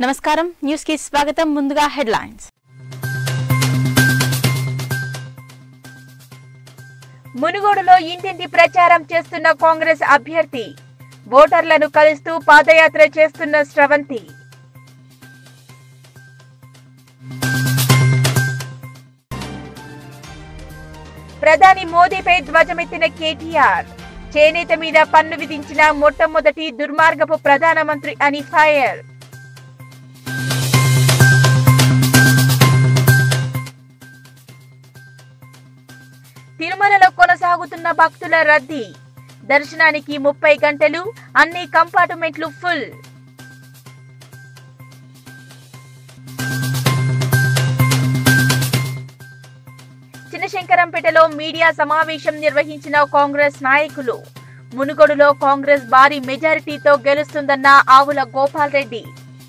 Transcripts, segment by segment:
నమస్కారం న్యూస్ కి స్వాగతం ముందుగా హెడ్లైన్స్ మునుగోడులో ఇంటింటి ప్రచారం చేస్తున్న కాంగ్రెస్ అభ్యర్థి ఓటర్లను కలుస్తూ పాదయాత్ర చేస్తున్న స్రవంతి ప్రధాని మోదీపై ధ్వజమెత్తిన కేటీఆర్ చేనేత మీద పన్ను విధించిన మొట్టమొదటి దుర్మార్గపు ప్రధానమంత్రి అని ఫైర్ తిరుమలలో కొనసాగుతున్న భక్తుల రద్దీ దర్శనానికి ముప్పై గంటలు అన్ని కంపార్ట్మెంట్లు ఫుల్ చిన్నశంకరంపేటలో మీడియా సమావేశం నిర్వహించిన కాంగ్రెస్ నాయకులు మునుగోడులో కాంగ్రెస్ భారీ మెజారిటీతో గెలుస్తుందన్న ఆవుల గోపాల్ రెడ్డి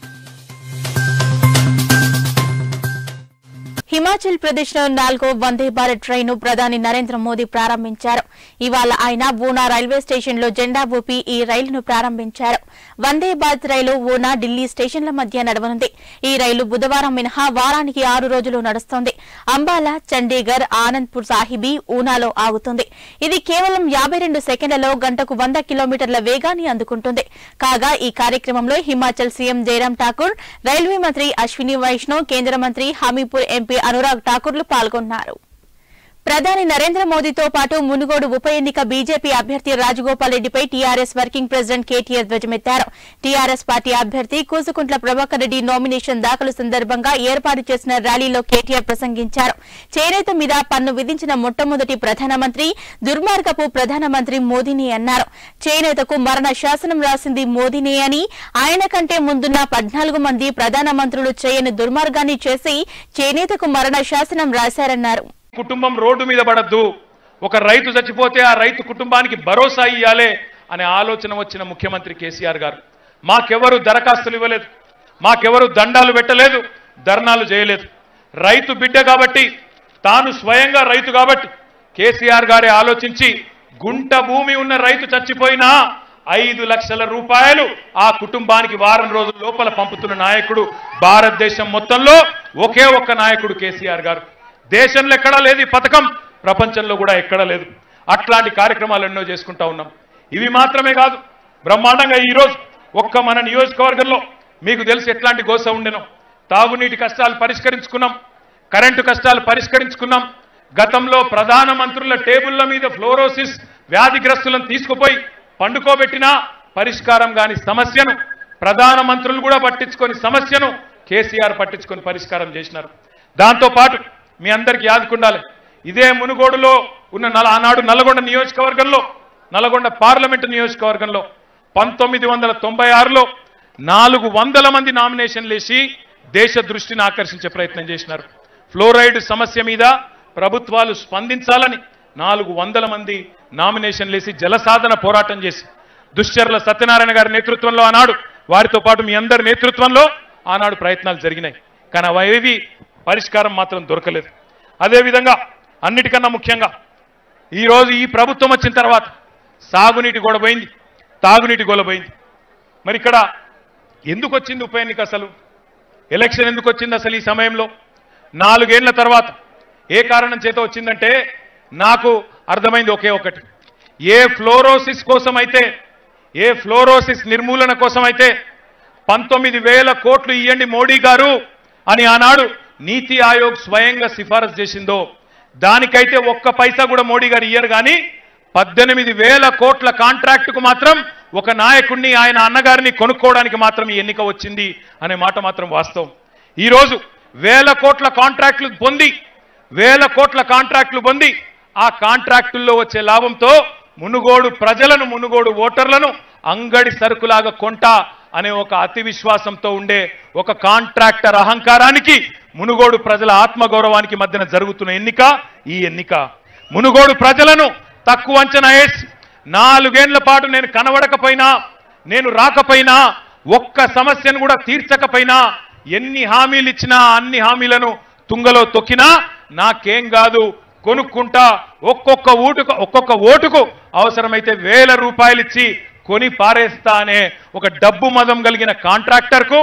హిమాచల్ ప్రదేశ్ లో నాలుగో వందే భారత్ ట్రైన్ ను ప్రధాని నరేంద్ర మోదీ ప్రారంభించారు ఇవాళ ఆయన ఊనా రైల్వే స్టేషన్ లో జెండా ఊపి ఈ రైలును ప్రారంభించారు వందే భారత్ రైలు ఊనా ఢిల్లీ స్టేషన్ల మధ్య నడవనుంది ఈ రైలు బుధవారం మినహా వారానికి ఆరు రోజులు నడుస్తోంది అంబాలా చండీగఢ్ ఆనంద్పూర్ సాహిబీ ఊనాలో ఆగుతుంది ఇది కేవలం యాభై రెండు సెకండ్లలో గంటకు వంద కిలోమీటర్ల వేగాన్ని అందుకుంటుంది కాగా ఈ కార్యక్రమంలో హిమాచల్ సీఎం జయరాం ఠాకూర్ రైల్వే మంత్రి అశ్విని వైష్ణవ్ కేంద్ర మంత్రి హమీపూర్ ఎంపీ అనురాగ్ ఠాకూర్లు పాల్గొన్నారు ప్రధాని నరేంద్ర మోదీతో పాటు మునుగోడు ఉప ఎన్నిక బీజేపీ అభ్యర్థి రాజగోపాల్ రెడ్డిపై టీఆర్ఎస్ వర్కింగ్ ప్రెసిడెంట్ కేటీఆర్ ధ్వజమెత్తారు టీఆర్ఎస్ పార్టీ అభ్యర్థి కూసుకుంట్ల ప్రభాకర్ రెడ్డి నామినేషన్ దాఖలు సందర్భంగా ఏర్పాటు చేసిన ర్యాలీలో కేటీఆర్ ప్రసంగించారు చేనేత మీద పన్ను విధించిన మొట్టమొదటి ప్రధానమంత్రి దుర్మార్గపు ప్రధానమంత్రి మోదీని అన్నారు చేనేతకు మరణ శాసనం రాసింది మోదీనే అని ఆయన కంటే ముందున్న పద్నాలుగు మంది ప్రధానమంత్రులు చేయని దుర్మార్గాన్ని చేసి చేనేతకు మరణ శాసనం రాశారన్నారు కుటుంబం రోడ్డు మీద పడద్దు ఒక రైతు చచ్చిపోతే ఆ రైతు కుటుంబానికి భరోసా ఇయ్యాలే అనే ఆలోచన వచ్చిన ముఖ్యమంత్రి కేసీఆర్ గారు మాకెవరు దరఖాస్తులు ఇవ్వలేదు మాకెవరు దండాలు పెట్టలేదు ధర్నాలు చేయలేదు రైతు బిడ్డ కాబట్టి తాను స్వయంగా రైతు కాబట్టి కేసీఆర్ గారే ఆలోచించి గుంట భూమి ఉన్న రైతు చచ్చిపోయినా ఐదు లక్షల రూపాయలు ఆ కుటుంబానికి వారం రోజుల లోపల పంపుతున్న నాయకుడు భారతదేశం మొత్తంలో ఒకే ఒక్క నాయకుడు కేసీఆర్ గారు దేశంలో ఎక్కడా లేదు ఈ పథకం ప్రపంచంలో కూడా ఎక్కడా లేదు అట్లాంటి కార్యక్రమాలు ఎన్నో చేసుకుంటా ఉన్నాం ఇవి మాత్రమే కాదు బ్రహ్మాండంగా ఈరోజు ఒక్క మన నియోజకవర్గంలో మీకు తెలిసి ఎట్లాంటి గోస ఉండెనో తాగునీటి కష్టాలు పరిష్కరించుకున్నాం కరెంటు కష్టాలు పరిష్కరించుకున్నాం గతంలో ప్రధానమంత్రుల టేబుళ్ల మీద ఫ్లోరోసిస్ వ్యాధిగ్రస్తులను తీసుకుపోయి పండుకోబెట్టినా పరిష్కారం కాని సమస్యను ప్రధానమంత్రులు కూడా పట్టించుకొని సమస్యను కేసీఆర్ పట్టించుకొని పరిష్కారం చేసినారు దాంతో పాటు మీ అందరికి యాదుకుండాలి ఇదే మునుగోడులో ఉన్న నల ఆనాడు నల్గొండ నియోజకవర్గంలో నల్గొండ పార్లమెంటు నియోజకవర్గంలో పంతొమ్మిది వందల తొంభై ఆరులో నాలుగు వందల మంది నామినేషన్లు వేసి దేశ దృష్టిని ఆకర్షించే ప్రయత్నం చేసినారు ఫ్లోరైడ్ సమస్య మీద ప్రభుత్వాలు స్పందించాలని నాలుగు వందల మంది నామినేషన్లు వేసి జలసాధన పోరాటం చేసి దుశ్చర్ల సత్యనారాయణ గారి నేతృత్వంలో ఆనాడు వారితో పాటు మీ అందరి నేతృత్వంలో ఆనాడు ప్రయత్నాలు జరిగినాయి కానీ అవేవి పరిష్కారం మాత్రం దొరకలేదు అదేవిధంగా అన్నిటికన్నా ముఖ్యంగా ఈరోజు ఈ ప్రభుత్వం వచ్చిన తర్వాత సాగునీటి గొడవైంది తాగునీటి గొడవైంది మరి ఇక్కడ ఎందుకు వచ్చింది ఉప ఎన్నిక అసలు ఎలక్షన్ ఎందుకు వచ్చింది అసలు ఈ సమయంలో నాలుగేళ్ల తర్వాత ఏ కారణం చేత వచ్చిందంటే నాకు అర్థమైంది ఒకే ఒకటి ఏ ఫ్లోరోసిస్ కోసం అయితే ఏ ఫ్లోరోసిస్ నిర్మూలన కోసం అయితే పంతొమ్మిది వేల కోట్లు ఇవ్వండి మోడీ గారు అని ఆనాడు నీతి ఆయోగ్ స్వయంగా సిఫారసు చేసిందో దానికైతే ఒక్క పైసా కూడా మోడీ గారు ఇయ్యరు కానీ పద్దెనిమిది వేల కోట్ల కాంట్రాక్టుకు మాత్రం ఒక నాయకుడిని ఆయన అన్నగారిని కొనుక్కోవడానికి మాత్రం ఈ ఎన్నిక వచ్చింది అనే మాట మాత్రం వాస్తవం ఈరోజు వేల కోట్ల కాంట్రాక్టులు పొంది వేల కోట్ల కాంట్రాక్టులు పొంది ఆ కాంట్రాక్టుల్లో వచ్చే లాభంతో మునుగోడు ప్రజలను మునుగోడు ఓటర్లను అంగడి సరుకులాగా కొంటా అనే ఒక అతి విశ్వాసంతో ఉండే ఒక కాంట్రాక్టర్ అహంకారానికి మునుగోడు ప్రజల ఆత్మగౌరవానికి మధ్యన జరుగుతున్న ఎన్నిక ఈ ఎన్నిక మునుగోడు ప్రజలను తక్కువ అంచనా వేసి నాలుగేళ్ల పాటు నేను కనబడకపోయినా నేను రాకపోయినా ఒక్క సమస్యను కూడా తీర్చకపోయినా ఎన్ని హామీలు ఇచ్చినా అన్ని హామీలను తుంగలో తొక్కినా నాకేం కాదు కొనుక్కుంటా ఒక్కొక్క ఓటుకు ఒక్కొక్క ఓటుకు అవసరమైతే వేల రూపాయలు ఇచ్చి కొని పారేస్తా అనే ఒక డబ్బు మదం కలిగిన కాంట్రాక్టర్కు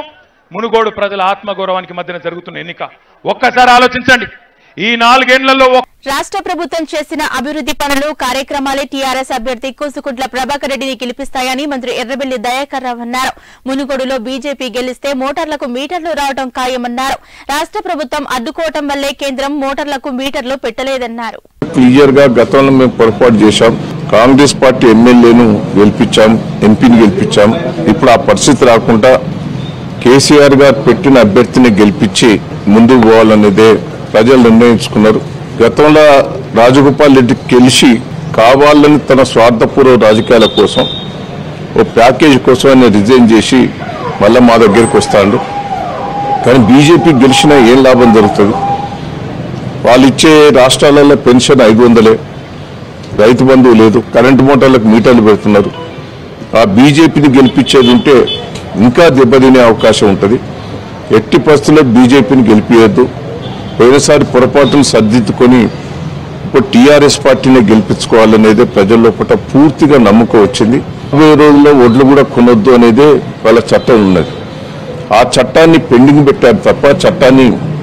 మునుగోడు ప్రజల ఆత్మగౌరవానికి మధ్యన జరుగుతున్న ఎన్నిక ఒక్కసారి ఆలోచించండి ఈ నాలుగేళ్లలో ఒక్క రాష్ట్ర ప్రభుత్వం చేసిన అభివృద్ధి పనులు కార్యక్రమాలే టీఆర్ఎస్ అభ్యర్థి కూసుకుంట్ల ప్రభాకర్ రెడ్డిని గెలిపిస్తాయని మంత్రి ఎర్రబెల్లి దయాకర్ రావు అన్నారు మునుగోడులో బీజేపీ గెలిస్తే మోటార్లకు మీటర్లు రావడం ఖాయమన్నారు రాష్ట్ర ప్రభుత్వం అడ్డుకోవటం వల్లే కేంద్రం మోటార్లకు మీటర్లు పెట్టలేదన్నారు క్లియర్ గా గతంలో మేము పొరపాటు చేశాం కాంగ్రెస్ పార్టీ ఎమ్మెల్యేను గెలిపించాం ఎంపీని గెలిపించాం ఇప్పుడు ఆ పరిస్థితి రాకుండా కేసీఆర్ గారు పెట్టిన అభ్యర్థిని గెలిపించి ముందుకు పోవాలనేదే ప్రజలు నిర్ణయించుకున్నారు గతంలో రాజగోపాల్ రెడ్డి గెలిచి కావాలని తన స్వార్థపూర్వ రాజకీయాల కోసం ఓ ప్యాకేజ్ కోసం ఆయన రిజైన్ చేసి మళ్ళీ మా దగ్గరికి వస్తాడు కానీ బీజేపీ గెలిచినా ఏం లాభం జరుగుతుంది వాళ్ళు ఇచ్చే రాష్ట్రాలలో పెన్షన్ ఐదు వందలే రైతు బంధువు లేదు కరెంటు మోటార్లకు మీటర్లు పెడుతున్నారు ఆ బీజేపీని గెలిపించేది ఉంటే ఇంకా దెబ్బతినే అవకాశం ఉంటుంది ఎట్టి పరిస్థితుల్లో బీజేపీని గెలిపించద్దు పోయినసారి పొరపాటును సర్దిద్దుకొని ఇప్పుడు టీఆర్ఎస్ పార్టీని గెలిపించుకోవాలనేదే ప్రజల లోపల పూర్తిగా నమ్మకం వచ్చింది రాబోయే రోజుల్లో ఒడ్లు కూడా కొనొద్దు అనేదే వాళ్ళ చట్టం ఉన్నది ఆ చట్టాన్ని పెండింగ్ పెట్టారు తప్ప చట్టాన్ని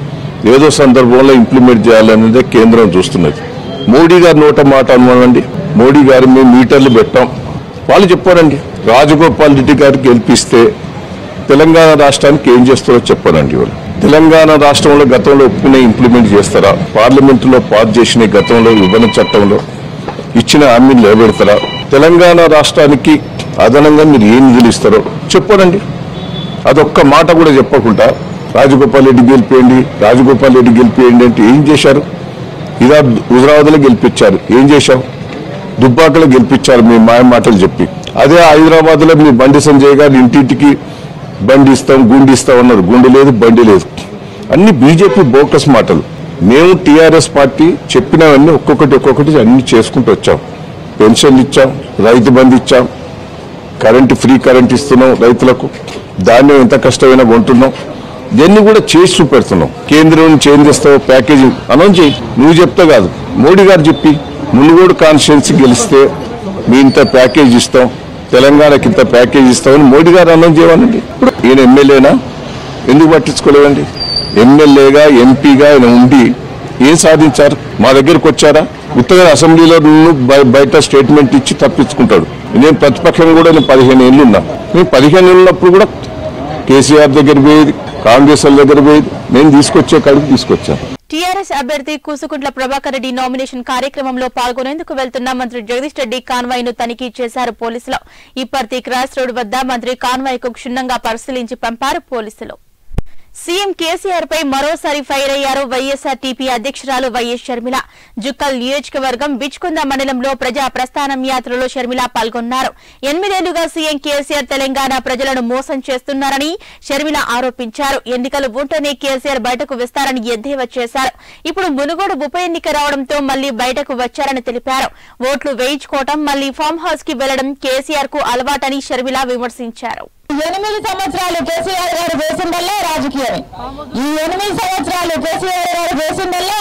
ఏదో సందర్భంలో ఇంప్లిమెంట్ చేయాలనేదే కేంద్రం చూస్తున్నది మోడీ గారి నోట మాట అనుమానండి మోడీ గారు మేము మీటర్లు పెట్టాం వాళ్ళు చెప్పారండి రాజగోపాల్ రెడ్డి గారికి గెలిపిస్తే తెలంగాణ రాష్ట్రానికి ఏం చేస్తారో చెప్పారండి వాళ్ళు తెలంగాణ రాష్ట్రంలో గతంలో ఒప్పుకునే ఇంప్లిమెంట్ చేస్తారా పార్లమెంటులో పాస్ చేసిన గతంలో విభజన చట్టంలో ఇచ్చిన హామీని నిలబెడతారా తెలంగాణ రాష్ట్రానికి అదనంగా మీరు ఏం నిధులు ఇస్తారో చెప్పారండి అదొక్క మాట కూడా చెప్పకుండా రాజగోపాల్ రెడ్డి గెలిపేయండి రాజగోపాల్ రెడ్డి గెలిపేయండి అంటే ఏం చేశారు ఇదా హుజరాబాద్లో గెలిపించారు ఏం చేశాం దుబ్బాకలో గెలిపించారు మీ మాయ మాటలు చెప్పి అదే హైదరాబాద్లో మీ బండి సంజయ్ గారు ఇంటింటికి బండి ఇస్తాం గుండి ఇస్తాం అన్నారు గుండు లేదు బండి లేదు అన్ని బీజేపీ బోకస్ మాటలు మేము టీఆర్ఎస్ పార్టీ చెప్పినవన్నీ ఒక్కొక్కటి ఒక్కొక్కటి అన్ని చేసుకుంటూ వచ్చాం పెన్షన్లు ఇచ్చాం రైతు బంధు ఇచ్చాం కరెంటు ఫ్రీ కరెంట్ ఇస్తున్నాం రైతులకు ధాన్యం ఎంత కష్టమైనా కొంటున్నాం ఇవన్నీ కూడా చేసి చూపెడుతున్నాం కేంద్రం నుంచి ఏం చేస్తావు ప్యాకేజీ అనౌన్స్ చేయి నువ్వు చెప్తే కాదు మోడీ గారు చెప్పి మునుగోడు కాన్స్టిట్యున్సీ గెలిస్తే మీ ఇంత ప్యాకేజ్ ఇస్తాం తెలంగాణకి ఇంత ప్యాకేజ్ ఇస్తామని మోడీ గారు అనౌన్స్ చేయమనండి ఇప్పుడు ఈయన ఎమ్మెల్యేనా ఎందుకు పట్టించుకోలేదండి ఎమ్మెల్యేగా ఎంపీగా ఆయన ఉండి ఏం సాధించారు మా దగ్గరకు వచ్చారా ఉత్తగా అసెంబ్లీలో నువ్వు బయ- బయట స్టేట్మెంట్ ఇచ్చి తప్పించుకుంటాడు నేను ప్రతిపక్షం కూడా నేను పదిహేను ఏళ్ళు ఉన్నా నేను పదిహేను ఏళ్ళు ఉన్నప్పుడు కూడా కేసీఆర్ దగ్గర పోయేది కాంగ్రెస్ వాళ్ళ దగ్గర పోయేది నేను తీసుకొచ్చే కడుపు తీసుకొచ్చాను టీఆర్ఎస్ అభ్యర్థి కూసుకుంట్ల ప్రభాకర్ రెడ్డి నామినేషన్ కార్యక్రమంలో పాల్గొనేందుకు వెళ్తున్న మంత్రి జగదీష్ రెడ్డి కాన్వాయ్ ను తనిఖీ చేశారు పోలీసులు ఇప్పటి క్రాస్ రోడ్ వద్ద మంత్రి కాన్వాయ్ కు క్షుణ్ణంగా పరిశీలించి పంపారు పోలీసులు సీఎం కేసీఆర్ పై మరోసారి ఫైర్ అయ్యారు వైఎస్ఆర్ టీపీ అధ్యక్షురాలు వైఎస్ షర్మిల జుక్కల్ నియోజకవర్గం బిచ్కుంద మండలంలో ప్రజా ప్రస్థానం యాత్రలో షర్మిల పాల్గొన్నారు ఎనిమిదేళ్లుగా సీఎం కేసీఆర్ తెలంగాణ ప్రజలను మోసం చేస్తున్నారని షర్మిల ఆరోపించారు ఎన్నికలు ఉంటేనే కేసీఆర్ బయటకు వస్తారని ఎద్దేవా చేశారు ఇప్పుడు మునుగోడు ఉప ఎన్నిక రావడంతో మళ్లీ బయటకు వచ్చారని తెలిపారు ఓట్లు వేయించుకోవటం మళ్లీ ఫామ్ హౌస్ కి వెళ్లడం కేసీఆర్ కు అలవాటని షర్మిల విమర్శించారు ఎనిమిది సంవత్సరాలు కేసీఆర్ గారు చేసిందల్లా రాజకీయమే ఈ ఎనిమిది సంవత్సరాలు కేసీఆర్ గారు చేసిందల్లా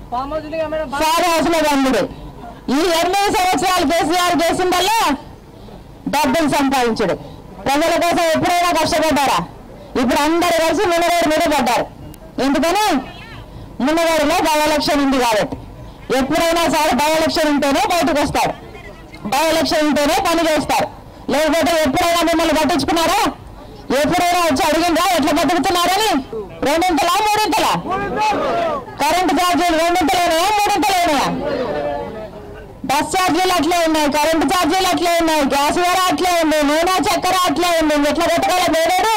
ఫామ్ హౌస్ లో బంధుడు ఈ ఎనిమిది సంవత్సరాలు కేసీఆర్ చేసిందల్లా డబ్బులు సంపాదించడు ప్రజల కోసం ఎప్పుడైనా కష్టపడ్డారా ఇప్పుడు అందరు కలిసి మునగాడు మీద పడ్డారు ఎందుకని మునగాడులో బై ఎలక్షన్ ఉంది కాబట్టి ఎప్పుడైనా సరే బై ఎలక్షన్ ఉంటేనే బయటకు వస్తాడు బై ఎలక్షన్ ఉంటేనే పని చేస్తారు లేకపోతే ఎప్పుడైనా మిమ్మల్ని పట్టించుకున్నారా ఎప్పుడైనా వచ్చి అడిగిందా ఎట్లా బతుకుతున్నారని రెండింతలా మూడింతలా కరెంటు ఛార్జీలు రెండింతలేనాయా మూడింతలేనాయా బస్ ఛార్జీలు అట్లే ఉన్నాయి కరెంటు ఛార్జీలు అట్లే ఉన్నాయి గ్యాస్ ధర అట్లే ఉంది నూనె చక్కెర అట్లే ఉంది ఎట్లా బతకాలి మేడాడు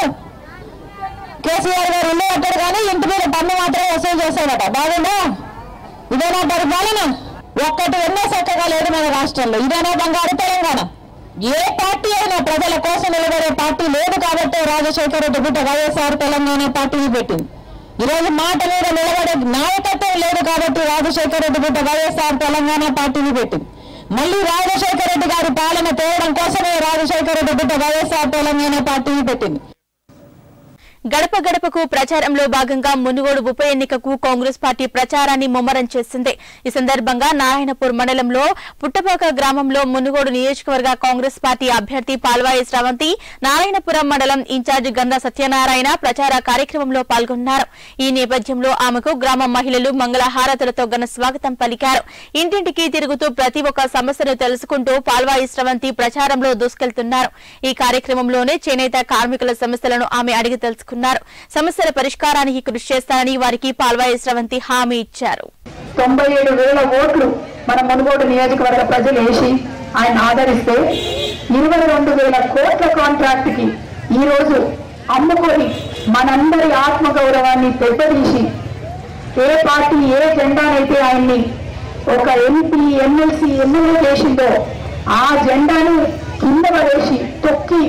కేసీఆర్ గారు ఇల్లు కట్టాడు కానీ ఇంటి మీద పన్ను మాత్రమే వసూలు చేశాడట బాగుందా ఇదేనా పరిపాలన ఒక్కటి ఎన్నో చక్కగా లేదు మన రాష్ట్రంలో ఇదేనా బంగారు తెలంగాణ ఏ పార్టీ అయినా ప్రజల కోసం నిలబడే పార్టీ లేదు కాబట్టి రాజశేఖర రెడ్డి బిడ్డ వైఎస్ఆర్ తెలంగాణ పార్టీని పెట్టింది ఈరోజు మాట మీద నిలబడే నాయకత్వం లేదు కాబట్టి రాజశేఖర రెడ్డి బిడ్డ వైఎస్ఆర్ తెలంగాణ పార్టీని పెట్టింది మళ్ళీ రాజశేఖర రెడ్డి గారి పాలన తేవడం కోసమే రాజశేఖర రెడ్డి బిడ్డ వైఎస్ఆర్ తెలంగాణ పార్టీని పెట్టింది గడప గడపకు ప్రచారంలో భాగంగా మునుగోడు ఉప ఎన్నికకు కాంగ్రెస్ పార్టీ ప్రచారాన్ని ముమ్మరం చేసింది ఈ సందర్భంగా నారాయణపూర్ మండలంలో పుట్టపాక గ్రామంలో మునుగోడు నియోజకవర్గ కాంగ్రెస్ పార్టీ అభ్యర్థి పాల్వాయి స్రవంతి నారాయణపురం మండలం ఇన్ఛార్జి గంధ సత్యనారాయణ ప్రచార కార్యక్రమంలో పాల్గొన్నారు ఈ నేపథ్యంలో ఆమెకు గ్రామ మహిళలు మంగళహారతులతో ఘన స్వాగతం పలికారు ఇంటింటికి తిరుగుతూ ప్రతి ఒక్క సమస్యను తెలుసుకుంటూ పాల్వాయి స్రవంతి ప్రచారంలో దూసుకెళ్తున్నారు ఈ కార్యక్రమంలోనే చేనేత కార్మికుల సమస్యలను ఆమె అడిగి తెలుసుకున్నారు సమస్యల పరిష్కారానికి కృషి చేస్తానని వారికి పాల్వాయి స్రవంతి హామీ ఇచ్చారు తొంభై ఏడు వేల ఓట్లు మన మునుగోడు నియోజకవర్గ ప్రజలు వేసి ఆయన ఆదరిస్తే ఇరవై రెండు వేల కోట్ల కాంట్రాక్ట్ కి ఈ రోజు అమ్ముకొని మనందరి ఆత్మగౌరవాన్ని దెబ్బతీసి ఏ పార్టీ ఏ జెండానైతే ఆయన్ని ఒక ఎంపీ ఎమ్మెల్సీ ఎమ్మెల్యే చేసిందో ఆ జెండాను కింద పడేసి తొక్కి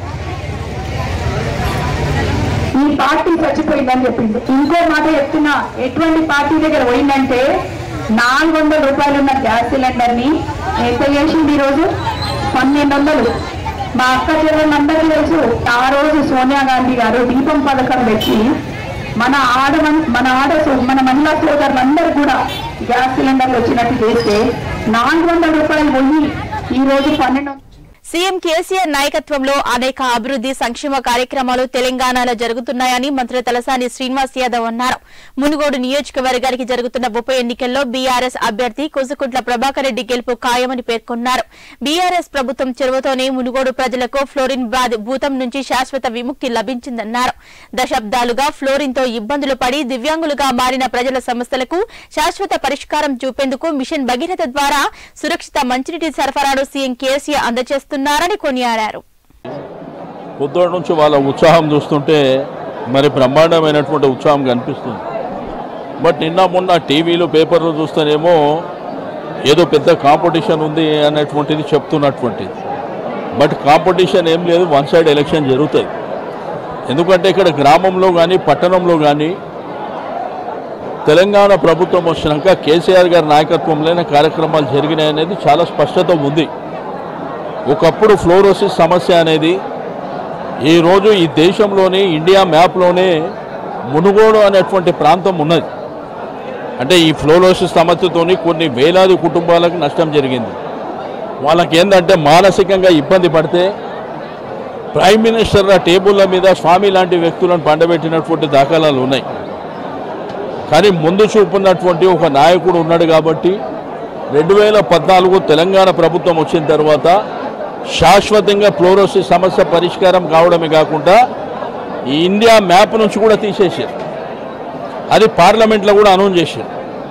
ఈ పార్టీ చచ్చిపోయిందని చెప్పింది ఇంకో మాట చెప్తున్నా ఎటువంటి పార్టీ దగ్గర పోయిందంటే నాలుగు వందల రూపాయలు ఉన్న గ్యాస్ సిలిండర్ ని ఎంత చేసింది ఈ రోజు పన్నెండు వందలు మా అక్క చెల్లెళ్ళందరికీ తెలుసు ఆ రోజు సోనియా గాంధీ గారు దీపం పథకం పెట్టి మన ఆడ మన ఆడ సో- మన మహిళా సోదరులందరూ కూడా గ్యాస్ సిలిండర్లు వచ్చినట్టు చేస్తే నాలుగు వందల రూపాయలు పోయి ఈ రోజు పన్నెండు వందలు సీఎం కేసీఆర్ నాయకత్వంలో అనేక అభివృద్ది సంక్షేమ కార్యక్రమాలు తెలంగాణలో జరుగుతున్నాయని మంత్రి తలసాని శ్రీనివాస్ యాదవ్ అన్నారు మునుగోడు నియోజకవర్గానికి జరుగుతున్న ఉప ఎన్నికల్లో బీఆర్ఎస్ అభ్యర్థి కొసుకుంట్ల ప్రభాకర్ రెడ్డి గెలుపు ఖాయమని పేర్కొన్నారు బీఆర్ఎస్ ప్రభుత్వం చొరవతోనే మునుగోడు ప్రజలకు ఫ్లోరిన్ బాధ- భూతం నుంచి శాశ్వత విముక్తి లభించిందన్నారు దశాబ్దాలుగా ఫ్లోరిన్ తో ఇబ్బందులు పడి దివ్యాంగులుగా మారిన ప్రజల సమస్యలకు శాశ్వత పరిష్కారం చూపేందుకు మిషన్ భగీరథ ద్వారా సురక్షిత మంచినీటి సరఫరాను సీఎం కేసీఆర్ అందజేస్తున్నారని కొనియాడారు పొద్దున్న నుంచి వాళ్ళ ఉత్సాహం చూస్తుంటే మరి బ్రహ్మాండమైనటువంటి ఉత్సాహం కనిపిస్తుంది బట్ నిన్న మొన్న టీవీలు పేపర్లు చూస్తేనేమో ఏదో పెద్ద కాంపిటీషన్ ఉంది అనేటువంటిది చెప్తున్నటువంటిది బట్ కాంపిటీషన్ ఏం లేదు వన్ సైడ్ ఎలక్షన్ జరుగుతాయి ఎందుకంటే ఇక్కడ గ్రామంలో కానీ పట్టణంలో కానీ తెలంగాణ ప్రభుత్వం వచ్చినాక కేసీఆర్ గారి నాయకత్వంలోనే కార్యక్రమాలు జరిగినాయి అనేది చాలా స్పష్టత ఉంది ఒకప్పుడు ఫ్లోరోసిస్ సమస్య అనేది ఈరోజు ఈ దేశంలోని ఇండియా మ్యాప్లోనే మునుగోడు అనేటువంటి ప్రాంతం ఉన్నది అంటే ఈ ఫ్లోరోసిస్ సమస్యతోని కొన్ని వేలాది కుటుంబాలకు నష్టం జరిగింది వాళ్ళకి ఏంటంటే మానసికంగా ఇబ్బంది పడితే ప్రైమ్ మినిస్టర్ టేబుల్ల మీద స్వామి లాంటి వ్యక్తులను పండబెట్టినటువంటి దాఖలాలు ఉన్నాయి కానీ ముందు చూపున్నటువంటి ఒక నాయకుడు ఉన్నాడు కాబట్టి రెండు వేల పద్నాలుగు తెలంగాణ ప్రభుత్వం వచ్చిన తర్వాత శాశ్వతంగా ఫ్లోరోసిస్ సమస్య పరిష్కారం కావడమే కాకుండా ఈ ఇండియా మ్యాప్ నుంచి కూడా తీసేసారు అది పార్లమెంట్లో కూడా అనౌన్స్ చేశారు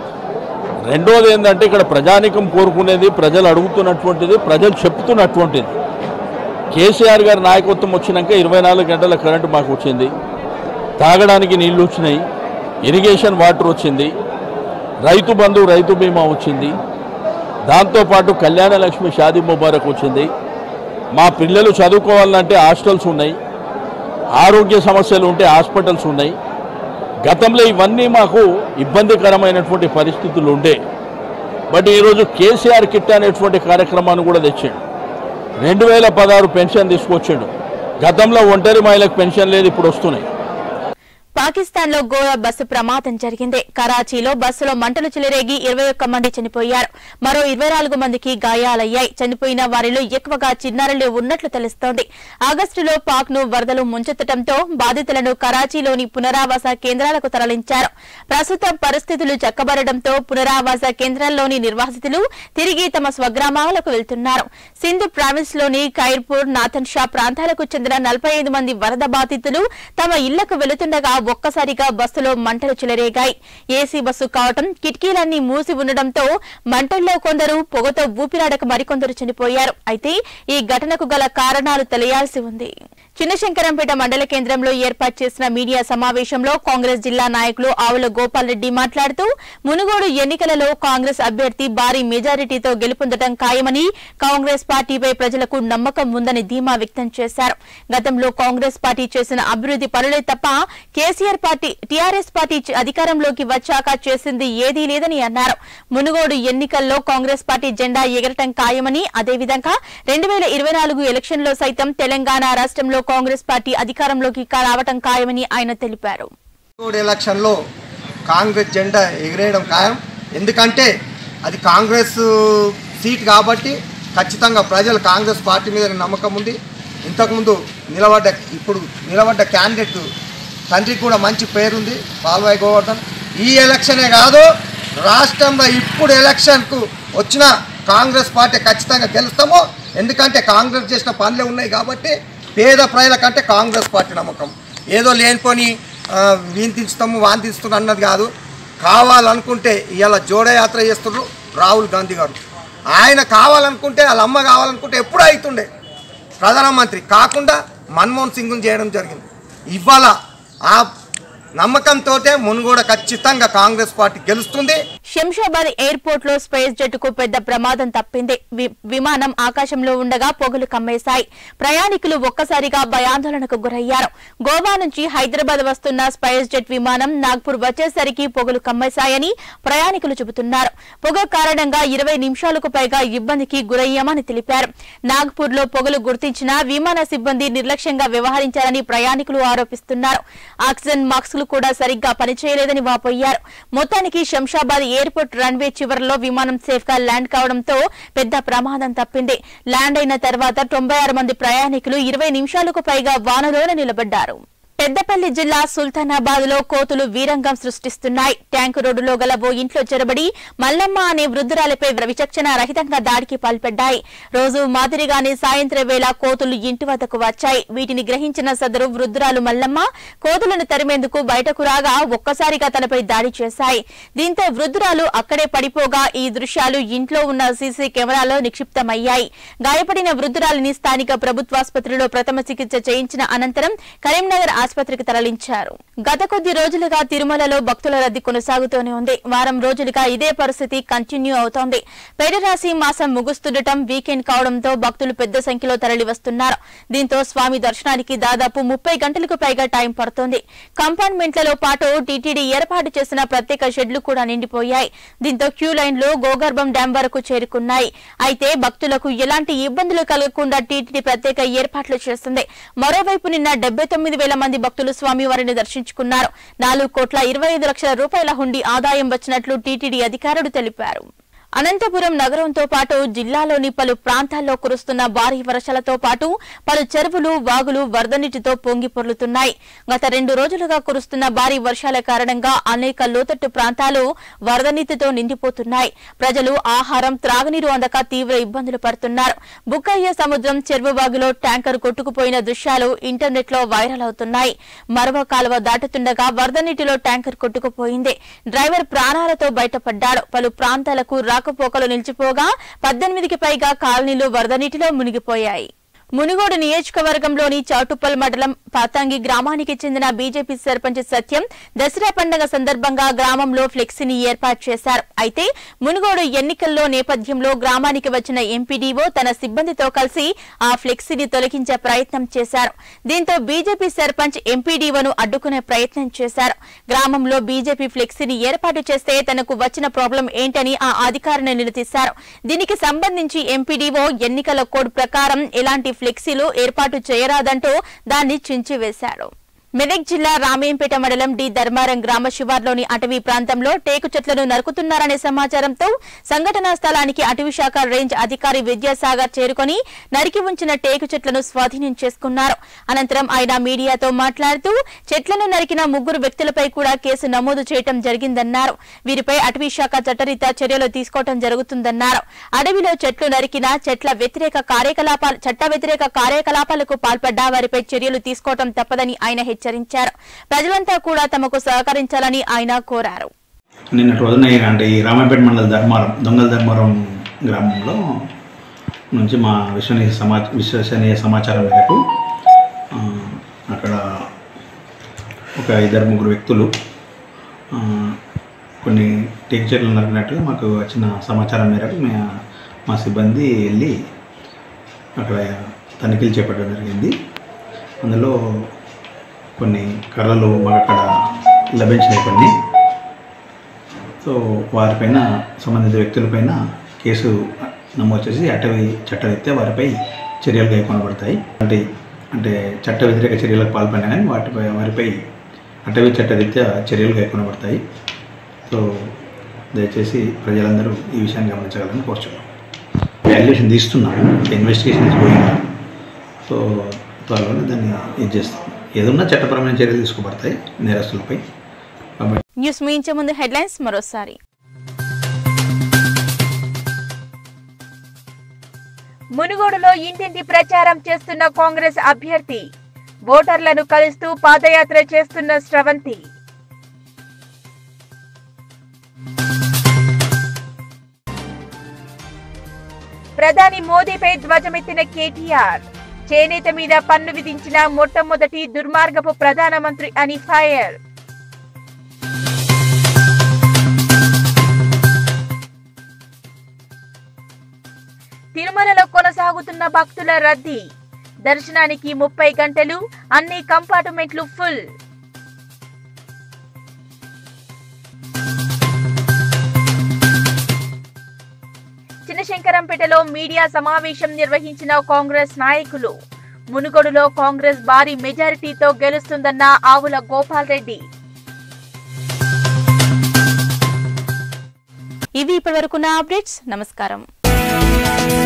రెండోది ఏంటంటే ఇక్కడ ప్రజానికం కోరుకునేది ప్రజలు అడుగుతున్నటువంటిది ప్రజలు చెప్తున్నటువంటిది కేసీఆర్ గారి నాయకత్వం వచ్చినాక ఇరవై నాలుగు గంటల కరెంటు మాకు వచ్చింది తాగడానికి నీళ్లు వచ్చినాయి ఇరిగేషన్ వాటర్ వచ్చింది రైతు బంధు రైతు బీమా వచ్చింది దాంతోపాటు కళ్యాణ లక్ష్మి షాదీ ముబారక్ వచ్చింది మా పిల్లలు చదువుకోవాలంటే హాస్టల్స్ ఉన్నాయి ఆరోగ్య సమస్యలు ఉంటే హాస్పిటల్స్ ఉన్నాయి గతంలో ఇవన్నీ మాకు ఇబ్బందికరమైనటువంటి పరిస్థితులు ఉండే బట్ ఈరోజు కేసీఆర్ కిట్ అనేటువంటి కార్యక్రమాన్ని కూడా తెచ్చాడు రెండు వేల పదహారు పెన్షన్ తీసుకొచ్చాడు గతంలో ఒంటరి మహిళలకు పెన్షన్ లేదు ఇప్పుడు వస్తున్నాయి పాకిస్తాన్ లో గోవా బస్సు ప్రమాదం జరిగింది కరాచీలో బస్సులో మంటలు చెలరేగి ఇరవై ఒక్క మంది చనిపోయారు మరో ఇరవై నాలుగు మందికి గాయాలయ్యాయి చనిపోయిన వారిలో ఎక్కువగా చిన్నారులు ఉన్నట్లు తెలుస్తోంది ఆగస్టులో పాక్ ను వరదలు ముంచెత్తడంతో బాధితులను కరాచీలోని పునరావాస కేంద్రాలకు తరలించారు ప్రస్తుతం పరిస్థితులు చక్కబడడంతో పునరావాస కేంద్రాల్లోని నిర్వాసితులు తిరిగి తమ స్వగ్రామాలకు వెళ్తున్నారు సింధు ప్రావిన్స్ లోని ఖైర్పూర్ నాథన్ షా ప్రాంతాలకు చెందిన నలభై ఐదు మంది వరద బాధితులు తమ ఇళ్లకు వెళుతుండగా ఒక్కసారిగా బస్సులో మంటలు చెలరేగాయి ఏసీ బస్సు కావటం కిటికీలన్నీ మూసి ఉండడంతో మంటల్లో కొందరు పొగతో ఊపిరాడక మరికొందరు చనిపోయారు అయితే ఈ ఘటనకు గల కారణాలు తెలియాల్సి ఉంది చిన్నశంకరంపేట మండల కేంద్రంలో ఏర్పాటు చేసిన మీడియా సమావేశంలో కాంగ్రెస్ జిల్లా నాయకులు ఆవుల గోపాల్ రెడ్డి మాట్లాడుతూ మునుగోడు ఎన్నికలలో కాంగ్రెస్ అభ్యర్థి భారీ మెజారిటీతో గెలుపొందడం ఖాయమని కాంగ్రెస్ పార్టీపై ప్రజలకు నమ్మకం ఉందని ధీమా వ్యక్తం చేశారు గతంలో కాంగ్రెస్ పార్టీ చేసిన అభివృద్ది పనులే తప్ప కేసీఆర్ పార్టీ టీఆర్ఎస్ పార్టీ చ- అధికారంలోకి వచ్చాక చేసింది ఏదీ లేదని అన్నారు మునుగోడు ఎన్నికల్లో కాంగ్రెస్ పార్టీ జెండా ఎగరటం ఖాయమని అదేవిధంగా రెండు వేల ఇరవై నాలుగు ఎలక్షన్లో సైతం తెలంగాణ రాష్ట్రంలో కాంగ్రెస్ పార్టీ అధికారంలోకి కా- రావటం ఖాయమని ఆయన తెలిపారు రోడ్ ఎలక్షన్లో కాంగ్రెస్ జెండా ఎగిరేయడం ఖాయం ఎందుకంటే అది కాంగ్రెస్ సీట్ కాబట్టి ఖచ్చితంగా ప్రజలు కాంగ్రెస్ పార్టీ మీద నమ్మకం ఉంది ఇంతకుముందు నిలబడ్డ ఇప్పుడు నిలబడ్డ క్యాండిడేట్ తండ్రికి కూడా మంచి పేరుంది పాల్వాయి గోవర్ధన్ ఈ ఎలక్షనే కాదు రాష్ట్రంలో ఇప్పుడు ఎలక్షన్కు వచ్చిన కాంగ్రెస్ పార్టీ ఖచ్చితంగా గెలుస్తాము ఎందుకంటే కాంగ్రెస్ చేసిన పనులే ఉన్నాయి కాబట్టి పేద ప్రజల కంటే కాంగ్రెస్ పార్టీ నమ్మకం ఏదో లేనిపోని ఆ, వీంతిస్తాము వాంతిస్తున్నాం అన్నది కాదు కావాలనుకుంటే ఇవాళ జోడయాత్ర చేస్తున్నారు రాహుల్ గాంధీ గారు ఆయన కావాలనుకుంటే వాళ్ళ అమ్మ కావాలనుకుంటే ఎప్పుడూ అవుతుండే ప్రధానమంత్రి కాకుండా మన్మోహన్ సింగ్ను చేయడం జరిగింది ఇవాళ ఆ నమ్మకంతో మునుగోడ ఖచ్చితంగా కాంగ్రెస్ పార్టీ గెలుస్తుంది శంషాబాద్ ఎయిర్పోర్ట్ లో స్పేస్ జెట్ కు పెద్ద ప్రమాదం తప్పింది వి- విమానం ఆకాశంలో ఉండగా పొగలు కమ్మేశాయి ప్రయాణికులు ఒక్కసారిగా భయాందోళనకు గురయ్యారు గోవా నుంచి హైదరాబాద్ వస్తున్న స్పైస్ జెట్ విమానం నాగ్పూర్ వచ్చేసరికి పొగలు కమ్మేశాయని ప్రయాణికులు చెబుతున్నారు పొగ కారణంగా ఇరవై నిమిషాలకు పైగా ఇబ్బందికి గురయ్యామని తెలిపారు నాగ్పూర్ లో పొగలు గుర్తించిన విమాన సిబ్బంది నిర్లక్ష్యంగా వ్యవహరించారని ప్రయాణికులు ఆరోపిస్తున్నారు ఆక్సిజన్ మాస్కులు కూడా సరిగ్గా పనిచేయలేదని వాపోయారు మొత్తానికి శంషాబాద్ ఎయిర్పోర్ట్ రన్వే చివరలో విమానం సేఫ్ గా ల్యాండ్ కావడంతో పెద్ద ప్రమాదం తప్పింది ల్యాండ్ అయిన తర్వాత తొంభై ఆరు మంది ప్రయాణికులు ఇరవై నిమిషాలకు పైగా వానలోనే నిలబడ్డారు పెద్దపల్లి జిల్లా సుల్తానాబాద్ లో కోతులు వీరంగం సృష్టిస్తున్నాయి ట్యాంకు రోడ్డులో గల ఓ ఇంట్లో చెరబడి మల్లమ్మ అనే వృద్ధురాలిపై విచక్షణ రహితంగా దాడికి పాల్పడ్డాయి రోజు మాదిరిగానే సాయంత్రం వేళ కోతులు ఇంటి వద్దకు వచ్చాయి వీటిని గ్రహించిన సదరు వృద్ధురాలు మల్లమ్మ కోతులను తరిమేందుకు బయటకు రాగా ఒక్కసారిగా తనపై దాడి చేశాయి దీంతో వృద్ధురాలు అక్కడే పడిపోగా ఈ దృశ్యాలు ఇంట్లో ఉన్న సీసీ కెమెరాలో నిక్షిప్తమయ్యాయి గాయపడిన వృద్ధురాలిని స్థానిక ప్రభుత్వాసుపత్రిలో ప్రథమ చికిత్స చేయించిన అనంతరం కరీంనగర్ ఆసుపత్రికి తరలించారు గత కొద్ది రోజులుగా తిరుమలలో భక్తుల రద్దీ కొనసాగుతూనే ఉంది వారం రోజులుగా ఇదే పరిస్థితి కంటిన్యూ అవుతోంది పేడరాశి మాసం ముగుస్తుండటం వీకెండ్ కావడంతో భక్తులు పెద్ద సంఖ్యలో తరలి వస్తున్నారు దీంతో స్వామి దర్శనానికి దాదాపు ముప్పై గంటలకు పైగా టైం పడుతోంది కంపార్ట్మెంట్లలో పాటు టీటీడీ ఏర్పాటు చేసిన ప్రత్యేక షెడ్లు కూడా నిండిపోయాయి దీంతో క్యూ లైన్లు గోగర్భం డ్యాం వరకు చేరుకున్నాయి అయితే భక్తులకు ఎలాంటి ఇబ్బందులు కలగకుండా టీటీడీ ప్రత్యేక ఏర్పాట్లు చేస్తుంది మరోవైపు నిన్న డెబ్బై తొమ్మిది వేల మంది భక్తులు స్వామివారిని దర్శించుకున్నారు నాలుగు కోట్ల ఇరవై ఐదు లక్షల రూపాయల హుండీ ఆదాయం వచ్చినట్లు టీటీడీ అధికారులు తెలిపారు అనంతపురం నగరంతో పాటు జిల్లాలోని పలు ప్రాంతాల్లో కురుస్తున్న భారీ వర్షాలతో పాటు పలు చెరువులు వాగులు వరద నీటితో పొంగి పొర్లుతున్నాయి గత రెండు రోజులుగా కురుస్తున్న భారీ వర్షాల కారణంగా అనేక లోతట్టు ప్రాంతాలు వరద నీటితో నిండిపోతున్నాయి ప్రజలు ఆహారం త్రాగునీరు అందక తీవ్ర ఇబ్బందులు పడుతున్నారు బుక్కయ్య సముద్రం చెరువు వాగులో ట్యాంకర్ కొట్టుకుపోయిన దృశ్యాలు ఇంటర్నెట్ లో వైరల్ అవుతున్నాయి మరవ కాలువ దాటుతుండగా వరద నీటిలో ట్యాంకర్ కొట్టుకుపోయింది డ్రైవర్ ప్రాణాలతో బయటపడ్డాడు పలు ప్రాంతాలకు రాకపోకలు నిలిచిపోగా పద్దెనిమిదికి పైగా కాలనీలు వరద నీటిలో మునిగిపోయాయి మునుగోడు నియోజకవర్గంలోని చాటుప్పల్ మండలం పాతాంగి గ్రామానికి చెందిన బీజేపీ సర్పంచ్ సత్యం దసరా పండుగ సందర్భంగా గ్రామంలో ఫ్లెక్సీని ఏర్పాటు చేశారు అయితే మునుగోడు ఎన్నికల్లో నేపథ్యంలో గ్రామానికి వచ్చిన ఎంపీడీఓ తన సిబ్బందితో కలిసి ఆ ఫ్లెక్సీని తొలగించే ప్రయత్నం చేశారు దీంతో బీజేపీ సర్పంచ్ ఎంపీడీఓను అడ్డుకునే ప్రయత్నం చేశారు గ్రామంలో బీజేపీ ఫ్లెక్సీని ఏర్పాటు చేస్తే తనకు వచ్చిన ప్రాబ్లం ఏంటని ఆ అధికారిని నిలదీశారు దీనికి సంబంధించి ఎంపీడీఓ ఎన్నికల కోడ్ ప్రకారం ఎలాంటి ఫ్లెక్సీలు ఏర్పాటు చేయరాదంటూ దాన్ని చించివేశారు మెదక్ జిల్లా రామేంపేట మండలం డి ధర్మారం గ్రామ శివార్లోని అటవీ ప్రాంతంలో టేకు చెట్లను నరుకుతున్నారనే సమాచారంతో సంఘటనా స్థలానికి అటవీ శాఖ రేంజ్ అధికారి విద్యాసాగర్ చేరుకొని నరికి ఉంచిన టేకు చెట్లను స్వాధీనం చేసుకున్నారు అనంతరం ఆయన మీడియాతో మాట్లాడుతూ చెట్లను నరికిన ముగ్గురు వ్యక్తులపై కూడా కేసు నమోదు చేయటం జరిగిందన్నారు వీరిపై అటవీ శాఖ చట్టరీత్యా చర్యలు తీసుకోవటం జరుగుతుందన్నారు అడవిలో చెట్లు నరికిన చెట్ల వ్యతిరేక కార్యకలాపాలు చట్ట వ్యతిరేక కార్యకలాపాలకు పాల్పడ్డ వారిపై చర్యలు తీసుకోవటం తప్పదని ఆయన హెచ్చరించారు ప్రజలంతా కూడా తమకు సహకరించాలని ఆయన కోరారు నిన్నటి రోజున ఈ- అంటే ఈ రామాపేట మండల ధర్మారం దొంగల ధర్మారం గ్రామంలో నుంచి మా విశ్వనీయ సమా విశ్వసనీయ సమాచారం మేరకు ఆ, అక్కడ ఒక ఇద్దరు ముగ్గురు వ్యక్తులు ఆ, కొన్ని టేక్ చెట్లు నరికినట్టుగా మాకు వచ్చిన సమాచారం మేరకు మే మా సిబ్బంది వెళ్ళి అక్కడ తనిఖీలు చేపట్టడం జరిగింది అందులో కొన్ని కర్రలు మాకు అక్కడ లభించినాయి కొన్ని సో వారిపైన సంబంధిత వ్యక్తులపైన కేసు నమోదు చేసి అటవీ చట్టరీత్యా వారిపై చర్యలు కైకొనబడతాయి అంటే అంటే చట్ట వ్యతిరేక చర్యలకు పాల్పడినా కానీ వాటిపై వారిపై అటవీ చట్టరీత్యా చర్యలు కైకొనబడతాయి సో దయచేసి ప్రజలందరూ ఈ విషయాన్ని గమనించగలని కోరుచున్నాం వాల్యుయేషన్ తీస్తున్నాం ఇన్వెస్టిగేషన్ ఇస్ గోయింగ్ సో త్వరలోనే దాన్ని ఇది చేస్తాం ఏదన్నా చట్టపరమైన చర్యలు తీసుకోబడతాయి నేరస్తులపై కాబట్టి న్యూస్ ముగించే ముందు హెడ్లైన్స్ మరోసారి మునుగోడులో ఇంటింటి ప్రచారం చేస్తున్న కాంగ్రెస్ అభ్యర్థి ఓటర్లను కలుస్తూ పాదయాత్ర చేస్తున్న స్రవంతి ప్రధాని మోదీపై ధ్వజమెత్తిన కేటీఆర్ చేనేత మీద పన్ను విధించిన మొట్టమొదటి దుర్మార్గపు ప్రధానమంత్రి అని ఫైర్ తిరుమలలో కొనసాగుతున్న భక్తుల రద్దీ దర్శనానికి ముప్పై గంటలు అన్ని కంపార్ట్మెంట్లు ఫుల్ చిన్నశంకరంపేటలో మీడియా సమావేశం నిర్వహించిన కాంగ్రెస్ నాయకులు మునుగోడులో కాంగ్రెస్ భారీ మెజారిటీతో గెలుస్తుందన్న ఆవుల గోపాల్ రెడ్డి ఇవి ఇప్పటివరకు నా అప్డేట్స్ నమస్కారం